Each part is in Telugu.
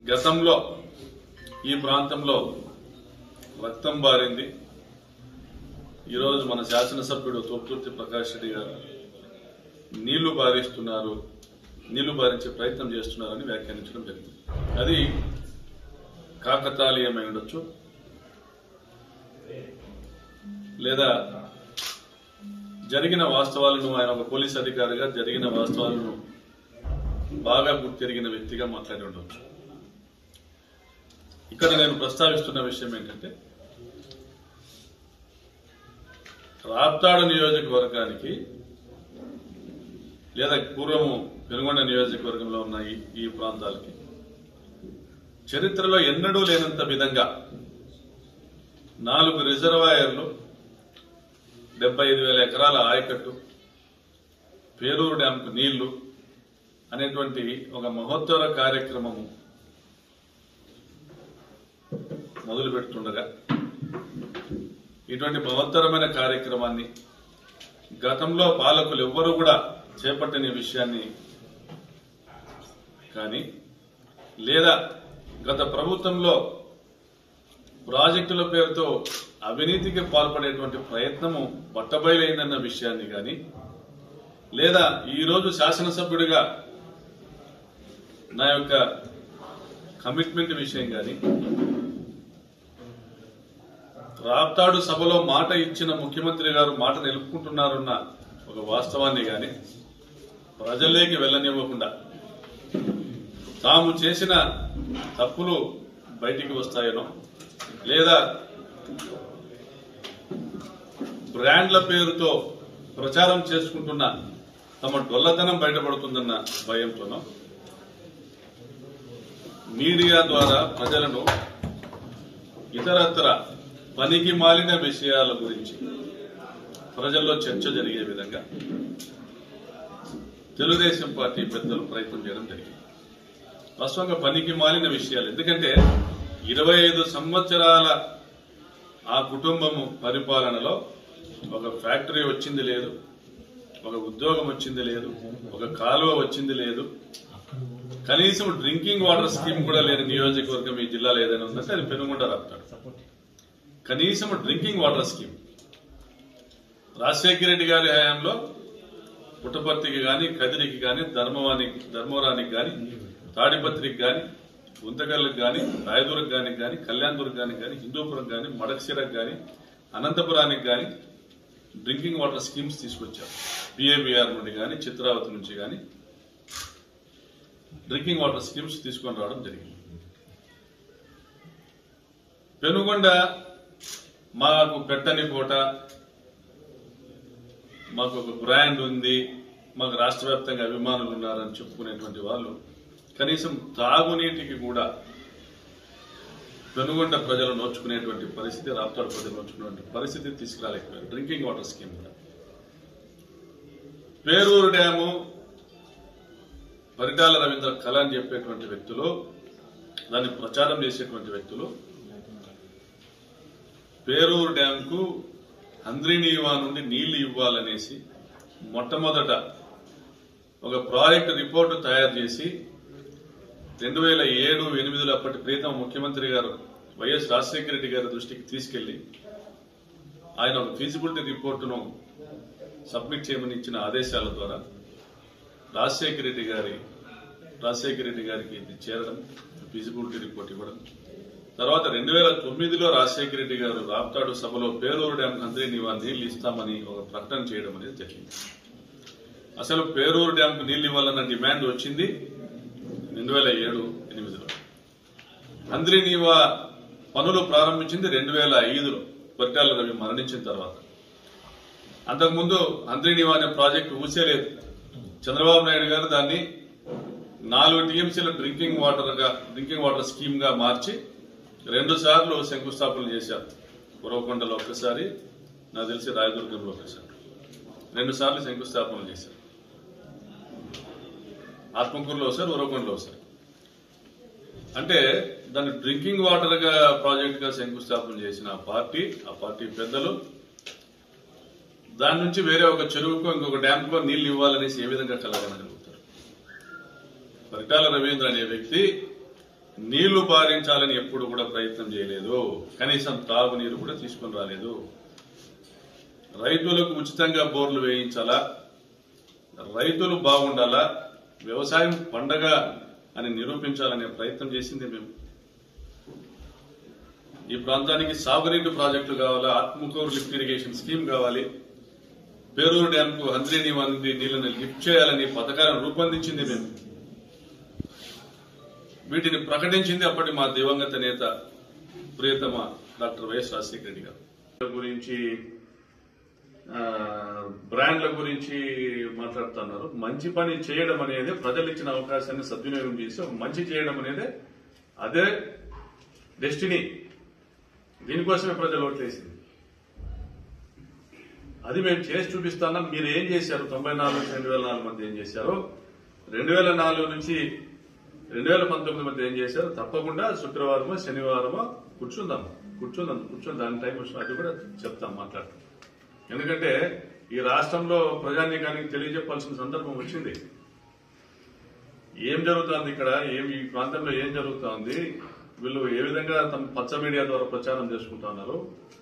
గతంలో ఈ ప్రాంతంలో రక్తం బారింది ఈరోజు మన శాసనసభ్యుడు తోపుతుర్తి ప్రకాష్ రెడ్డి గారు నీళ్లు బారిస్తున్నారు నీళ్లు బారించే ప్రయత్నం చేస్తున్నారని వ్యాఖ్యానించడం జరిగింది అది కాకతాళీయమై ఉండొచ్చు లేదా జరిగిన వాస్తవాలను ఆయన ఒక పోలీస్ అధికారిగా జరిగిన వాస్తవాలను బాగా గుర్తెరిగిన వ్యక్తిగా మాట్లాడి ఉండవచ్చు ఇక్కడ నేను ప్రస్తావిస్తున్న విషయం ఏంటంటే రాప్తాడు నియోజకవర్గానికి లేదా పూర్వము పెనుగొండ నియోజకవర్గంలో ఉన్న ఈ ఈ ప్రాంతాలకి చరిత్రలో ఎన్నడూ లేనంత విధంగా నాలుగు రిజర్వాయర్లు డెబ్బై ఐదు వేల ఎకరాల ఆయకట్టు పేరూరు డ్యాంకు నీళ్లు అనేటువంటి ఒక మహోత్తర కార్యక్రమము మొదలు పెడుతుండగా ఇటువంటి మహత్తరమైన కార్యక్రమాన్ని గతంలో పాలకులు ఎవ్వరూ కూడా చేపట్టని విషయాన్ని కానీ లేదా గత ప్రభుత్వంలో ప్రాజెక్టుల పేరుతో అవినీతికి పాల్పడేటువంటి ప్రయత్నము బట్టబయలైందన్న విషయాన్ని కానీ లేదా ఈరోజు శాసనసభ్యుడిగా నా యొక్క కమిట్మెంట్ విషయం కానీ రాప్తాడు సభలో మాట ఇచ్చిన ముఖ్యమంత్రి గారు మాట నిలుపుకుంటున్నారన్న ఒక వాస్తవాన్ని గాని ప్రజల్లోకి వెళ్ళనివ్వకుండా తాము చేసిన తప్పులు బయటికి వస్తాయనో లేదా బ్రాండ్ల పేరుతో ప్రచారం చేసుకుంటున్న తమ డొల్లతనం బయటపడుతుందన్న భయంతోనో మీడియా ద్వారా ప్రజలను ఇతరత్ర పనికి మాలిన విషయాల గురించి ప్రజల్లో చర్చ జరిగే విధంగా తెలుగుదేశం పార్టీ పెద్దలు ప్రయత్నం చేయడం జరిగింది వాస్తవంగా పనికి మాలిన విషయాలు ఎందుకంటే ఇరవై ఐదు సంవత్సరాల ఆ కుటుంబము పరిపాలనలో ఒక ఫ్యాక్టరీ వచ్చింది లేదు ఒక ఉద్యోగం వచ్చింది లేదు ఒక కాలువ వచ్చింది లేదు కనీసం డ్రింకింగ్ వాటర్ స్కీమ్ కూడా లేని నియోజకవర్గం ఈ జిల్లాలో ఏదైనా ఉందంటే అది పెనుగొండ రాప్తాడు కనీసం drinking water scheme Rajasekhara Reddy గారి హయాంలో పుట్టపర్తికి గాని కదిరికి గాని ధర్మవానికి ధర్మవరానికి గాని తాడిపత్రికి గాని గుంతకల్కి గాని రాయదుర్గ్ గాని గాని కళ్యాణదుర్గ్ గాని గాని హిందూపురం గాని మడక్సిరకు గాని అనంతపురానికి గాని డ్రింకింగ్ వాటర్ స్కీమ్స్ తీసుకొచ్చారు పిఏబిఆర్ నుండి గాని చిత్రావతి నుంచి గాని డ్రింకింగ్ వాటర్ స్కీమ్స్ తీసుకొని రావడం జరిగింది పెనుగొండ మాకు పెట్టని కోట మాకు ఒక బ్రాండ్ ఉంది మాకు రాష్ట్ర వ్యాప్తంగా అభిమానులు ఉన్నారని చెప్పుకునేటువంటి వాళ్ళు కనీసం తాగునీటికి కూడా పెనుగొండ ప్రజలు నోచుకునేటువంటి పరిస్థితి రాప్తాడు ప్రజలు నోచుకునేటువంటి పరిస్థితి తీసుకురాలేకపోయారు డ్రింకింగ్ వాటర్ స్కీమ్ కూడా పేరూరు డ్యాము పరిటాల రవీంద్ర కళ అని చెప్పేటువంటి వ్యక్తులు దాన్ని ప్రచారం చేసేటువంటి వ్యక్తులు పేరూరు డ్యాంకు హంద్రీనీవా నుండి నీళ్లు ఇవ్వాలనేసి మొట్టమొదట ఒక ప్రాజెక్ట్ రిపోర్టు తయారు చేసి రెండు వేల ఏడు ఎనిమిదిలో అప్పటి ప్రీతం ముఖ్యమంత్రి గారు వైఎస్ రాజశేఖర రెడ్డి గారి దృష్టికి తీసుకెళ్లి ఆయన ఒక ఫీజిబిలిటీ రిపోర్టును సబ్మిట్ చేయమని ఇచ్చిన ఆదేశాల ద్వారా రాజశేఖర రెడ్డి గారి రాజశేఖర రెడ్డి గారికి ఇది చేరడం ఫీజిబిలిటీ రిపోర్ట్ ఇవ్వడం తర్వాత రెండు వేల తొమ్మిదిలో రాజశేఖర రెడ్డి గారు రాప్తాడు సభలో పేరూరు డ్యామ్ అందరి నివా నీళ్లు ఇస్తామని ఒక ప్రకటన చేయడం అనేది జరిగింది అసలు పేరూరు డ్యాంకు నీళ్లు ఇవ్వాలన్న డిమాండ్ వచ్చింది రెండు వేల ఏడు ఎనిమిదిలో అంద్రి నీవా పనులు ప్రారంభించింది రెండు వేల ఐదులో పరిటాల రవి మరణించిన తర్వాత అంతకుముందు అంద్రి నీవా అనే ప్రాజెక్టు ఊసేలేదు చంద్రబాబు నాయుడు గారు దాన్ని నాలుగు టీఎంసీల డ్రింకింగ్ వాటర్ గా డ్రింకింగ్ వాటర్ స్కీమ్ గా మార్చి రెండు సార్లు శంకుస్థాపన చేశారు ఉరవకొండలో ఒక్కసారి నాకు తెలిసి రాయదుర్గంలో ఒకసారి రెండు సార్లు శంకుస్థాపన చేశారు ఆత్మకూరులో ఒకసారి ఉరవకొండలో ఒకసారి అంటే దాన్ని డ్రింకింగ్ వాటర్ గా ప్రాజెక్ట్ గా శంకుస్థాపన చేసిన ఆ పార్టీ ఆ పార్టీ పెద్దలు దాని నుంచి వేరే ఒక చెరువుకు ఇంకొక డ్యాంకో నీళ్లు ఇవ్వాలనేసి ఏ విధంగా కలగనగలుగుతారు పరిటాల రవీంద్ర అనే వ్యక్తి నీళ్లు పారించాలని ఎప్పుడు కూడా ప్రయత్నం చేయలేదు కనీసం తాగునీరు కూడా తీసుకొని రాలేదు రైతులకు ఉచితంగా బోర్లు వేయించాలా రైతులు బాగుండాలా వ్యవసాయం పండగ అని నిరూపించాలనే ప్రయత్నం చేసింది మేము ఈ ప్రాంతానికి సాగునీటి ప్రాజెక్టులు కావాలా ఆత్మకూరు లిఫ్ట్ ఇరిగేషన్ స్కీమ్ కావాలి పేరూరు డ్యామ్ కు హంద్రిని వంటి నీళ్లను లిఫ్ట్ చేయాలని పథకాలను రూపొందించింది మేము వీటిని ప్రకటించింది అప్పటి మా దివంగత నేత ప్రియతమ డాక్టర్ వైఎస్ రాజశేఖర రెడ్డి గారు గురించి ఆ, బ్రాండ్ల గురించి మాట్లాడుతున్నారు మంచి పని చేయడం అనేది ప్రజలు ఇచ్చిన అవకాశాన్ని సద్వినియోగం చేసి ఒక మంచి చేయడం అనేది అదే డెస్టినీ దీనికోసమే ప్రజలు ఓట్లేసింది అది మేము చేసి చూపిస్తాం మీరు ఏం చేశారు తొంభై నాలుగు నుంచి రెండు వేల నాలుగు మధ్య ఏం చేశారు రెండు వేల నాలుగు నుంచి రెండు వేల పంతొమ్మిది మధ్య ఏం చేశారు తప్పకుండా శుక్రవారమో శనివారమో కూర్చుందాం కూర్చుందాం కూర్చొని దాని టైం వచ్చిన అది కూడా చెప్తాం మాట్లాడతాం ఎందుకంటే ఈ రాష్ట్రంలో ప్రజానీకానికి తెలియజెప్పాల్సిన సందర్భం వచ్చింది ఏం జరుగుతోంది ఇక్కడ ఏం ఈ ప్రాంతంలో ఏం జరుగుతోంది వీళ్ళు ఏ విధంగా తమ పచ్చ మీడియా ద్వారా ప్రచారం చేసుకుంటా ఉన్నారు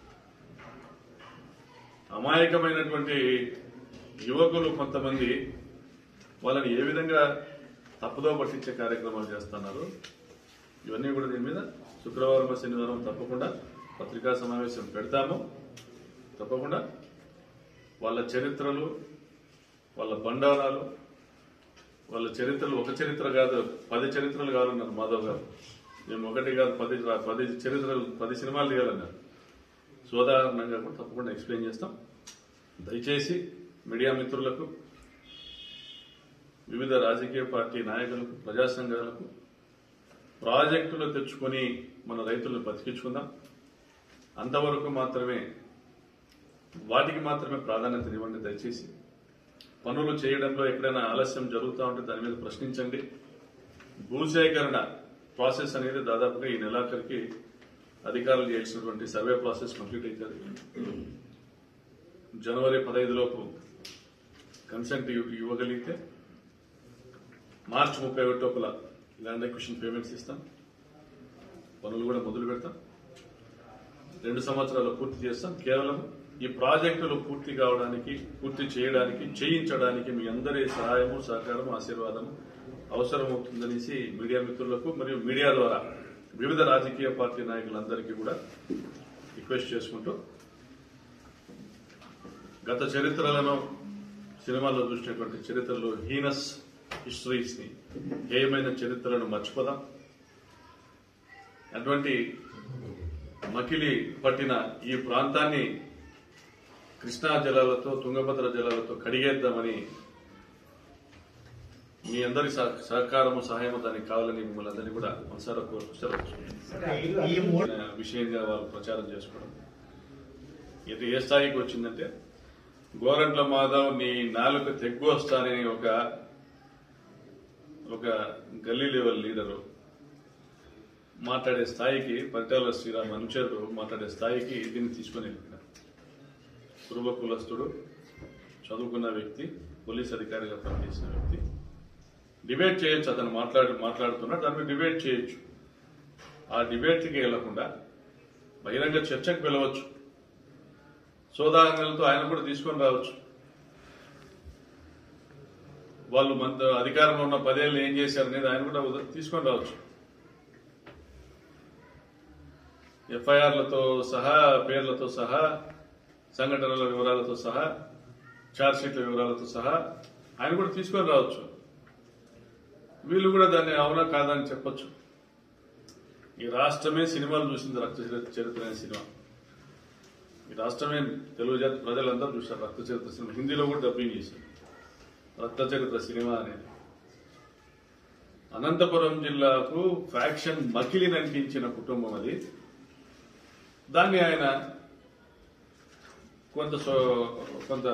అమాయకమైనటువంటి యువకులు కొంతమంది వాళ్ళని ఏ విధంగా తప్పుదో పట్టించే కార్యక్రమాలు చేస్తున్నారు ఇవన్నీ కూడా దీని మీద శుక్రవారం శనివారం తప్పకుండా పత్రికా సమావేశం పెడతాము తప్పకుండా వాళ్ళ చరిత్రలు వాళ్ళ బండారాలు వాళ్ళ చరిత్రలు ఒక చరిత్ర కాదు పది చరిత్రలు కావాలన్నారు మాధవ్ గారు మేము ఒకటి కాదు పది పది చరిత్రలు పది సినిమాలు తీయాలన్నారు సోదాహరణంగా కూడా తప్పకుండా ఎక్స్ప్లెయిన్ చేస్తాం దయచేసి మీడియా మిత్రులకు వివిధ రాజకీయ పార్టీ నాయకులకు ప్రజా సంఘాలకు ప్రాజెక్టులు తెచ్చుకొని మన రైతులను బతికించుకుందాం అంతవరకు మాత్రమే వాటికి మాత్రమే ప్రాధాన్యత ఇవ్వండి దయచేసి పనులు చేయడంలో ఎక్కడైనా ఆలస్యం జరుగుతూ ఉంటే దాని మీద ప్రశ్నించండి భూసేకరణ ప్రాసెస్ అనేది దాదాపుగా ఈ నెలాఖరికి అధికారులు చేయాల్సినటువంటి సర్వే ప్రాసెస్ కంప్లీట్ అవుతుంది జనవరి పదహైదు లోపు కన్సెంట్ ఇవ్- ఇవ్వగలిగితే మార్చి ముప్పై ఒకటి లోపల ల్యాండ్ ఎక్విషన్ పేమెంట్స్ ఇస్తాం పనులు కూడా మొదలు పెడతాం రెండు సంవత్సరాలు పూర్తి చేస్తాం కేవలం ఈ ప్రాజెక్టులు పూర్తి కావడానికి పూర్తి చేయడానికి చేయించడానికి మీ అందరి సహాయము సహకారం ఆశీర్వాదం అవసరమవుతుందనేసి మీడియా మిత్రులకు మరియు మీడియా ద్వారా వివిధ రాజకీయ పార్టీ నాయకులందరికీ కూడా రిక్వెస్ట్ చేసుకుంటూ గత చరిత్రలను సినిమాల్లో చూసినటువంటి చరిత్రలు హీనస్ హిస్టరీస్ ని హేయమైన చరిత్రలను మర్చిపోదాం అటువంటి మకిలి పట్టిన ఈ ప్రాంతాన్ని కృష్ణా జలాలతో తుంగభద్ర జలాలతో కడిగేద్దామని మీ అందరి సహ- సహకారము సహాయము దానికి కావాలని మిమ్మల్ని అందరినీ కూడా మనసారా కోరుతూ సెలవు తీసుకుంటున్నాను. ఈ మూడు ఆ, విషయంగా వాళ్ళు ప్రచారం చేసుకోవడం ఇది ఏ స్థాయికి వచ్చిందంటే గోరంట్ల మాధవ్ నీ నాలుగు తెగ్గు వస్తానని ఒక ఒక గల్లీ లెవెల్ లీడరు మాట్లాడే స్థాయికి పరిటాల శ్రీరామ్ అనుచరుడు మాట్లాడే స్థాయికి దీన్ని తీసుకుని వెళ్ళినారు కురుబ కులస్తుడు చదువుకున్న వ్యక్తి పోలీస్ అధికారిగా పనిచేసిన వ్యక్తి డిబేట్ చేయొచ్చు అతను మాట్లాడి మాట్లాడుతున్నా దాని మీద డిబేట్ చేయొచ్చు ఆ డిబేట్కి వెళ్లకుండా బహిరంగ చర్చకు పిలవచ్చు సోదాహరణలతో ఆయన కూడా తీసుకొని రావచ్చు వాళ్ళు మన అధికారంలో ఉన్న పదేళ్ళు ఏం చేశారనేది ఆయన కూడా ఉద- తీసుకొని రావచ్చు ఎఫ్ఐఆర్లతో సహా పేర్లతో సహా సంఘటనల వివరాలతో సహా ఛార్జ్షీట్ల వివరాలతో సహా ఆయన కూడా తీసుకొని రావచ్చు వీళ్ళు కూడా దాన్ని అవునా కాదా అని చెప్పొచ్చు ఈ రాష్ట్రమే సినిమాలు చూసింది రక్త చరిత్ర చరిత్ర అనే సినిమా ఈ రాష్ట్రమే తెలుగు జాతి ప్రజలందరూ చూశారు రక్త చరిత్ర సినిమా హిందీలో కూడా డబ్బింగ్ చేశారు రక్త చరిత్ర సినిమా అనేది అనంతపురం జిల్లాకు ఫ్యాక్షన్ మకిలిని అనిపించిన కుటుంబం అది దాన్ని ఆయన కొంత సో- కొంత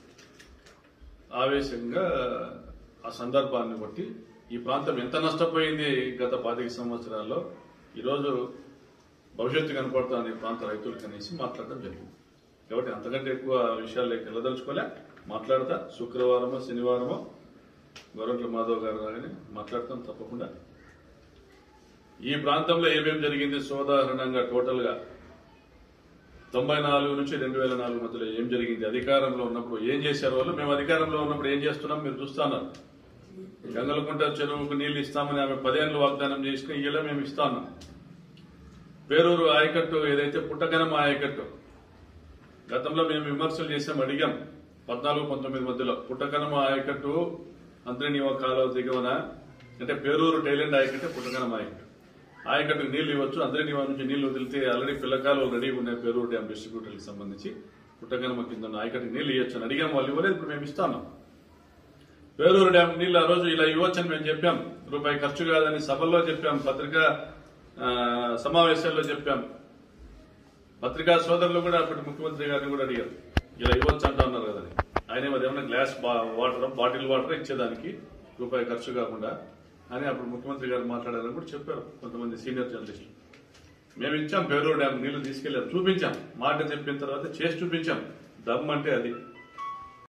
ఆవేశంగా ఆ సందర్భాన్ని బట్టి ఈ ప్రాంతం ఎంత నష్టపోయింది గత పాతిక సంవత్సరాల్లో ఈరోజు భవిష్యత్తు కనపడుతుంది ఈ ప్రాంత రైతులకు అనేసి మాట్లాడడం జరిగింది కాబట్టి అంతకంటే ఎక్కువ విషయాల్లోకి వెళ్ళదలుచుకోలే మాట్లాడతా శుక్రవారమో శనివారమో గొర్రెంట్ల మాధవ్ గారు రాగానే మాట్లాడతాం తప్పకుండా ఈ ప్రాంతంలో ఏమేమి జరిగింది సోదాహరణంగా టోటల్ గా తొంభై నాలుగు నుంచి రెండు వేల నాలుగు మధ్యలో ఏం జరిగింది అధికారంలో ఉన్నప్పుడు ఏం చేశారు వాళ్ళు మేము అధికారంలో ఉన్నప్పుడు ఏం చేస్తున్నాం మీరు చూస్తున్నారు గంగలకుంట చెరువుకు నీళ్లు ఇస్తామని ఆమె పదేళ్ళు వాగ్దానం చేసుకుని ఇలా మేము ఇస్తాను పేరూరు ఆయకట్టు ఏదైతే పుట్టగనం ఆయకట్టు గతంలో మేము విమర్శలు చేసాం అడిగాం పద్నాలుగు పంతొమ్మిది మధ్యలో పుట్టగనం ఆయకట్టు అంతర్నీవ కాలువ దిగువన అంటే పేరూరు టైలెండ్ ఆయకట్టే పుట్టగనం ఆయకట్టు ఆయకట్టుకు నీళ్లు ఇవ్వచ్చు అంతర్నీవ నుంచి నీళ్లు వదిలితే ఆల్రెడీ పిల్లకాలు రెడీగా ఉన్నాయి పేరూరు డ్యామ్ డిస్ట్రిబ్యూటర్కి సంబంధించి పుట్టగనమ కింద ఉన్న ఆయకట్టుకు నీళ్లు ఇవ్వచ్చు అని అడిగాం వాళ్ళు ఇవ్వలేదు ఇప్పుడు మేము ఇస్తాను పేరూరు డ్యామ్ నీళ్లు ఆ రోజు ఇలా ఇవ్వచ్చని మేము చెప్పాం రూపాయి ఖర్చు కాదని సభల్లో చెప్పాం పత్రికా ఆ, సమావేశాల్లో చెప్పాం పత్రికా సోదరులు కూడా అప్పటి ముఖ్యమంత్రి గారిని కూడా అడిగారు ఇలా ఇవ్వచ్చు అంటా ఉన్నారు కదా అని. ఆయన ఏమో ఏమన్నా గ్లాస్ బా- వాటర్ బాటిల్ వాటర్ ఇచ్చేదానికి రూపాయి ఖర్చు కాకుండా అని అప్పుడు ముఖ్యమంత్రి గారు మాట్లాడారని కూడా చెప్పారు కొంతమంది సీనియర్ జర్నలిస్టులు మేము ఇచ్చాం పేరూరు డ్యామ్ నీళ్లు తీసుకెళ్లాం చూపించాం మాట చెప్పిన తర్వాత చేసి చూపించాం దమ్ అంటే అది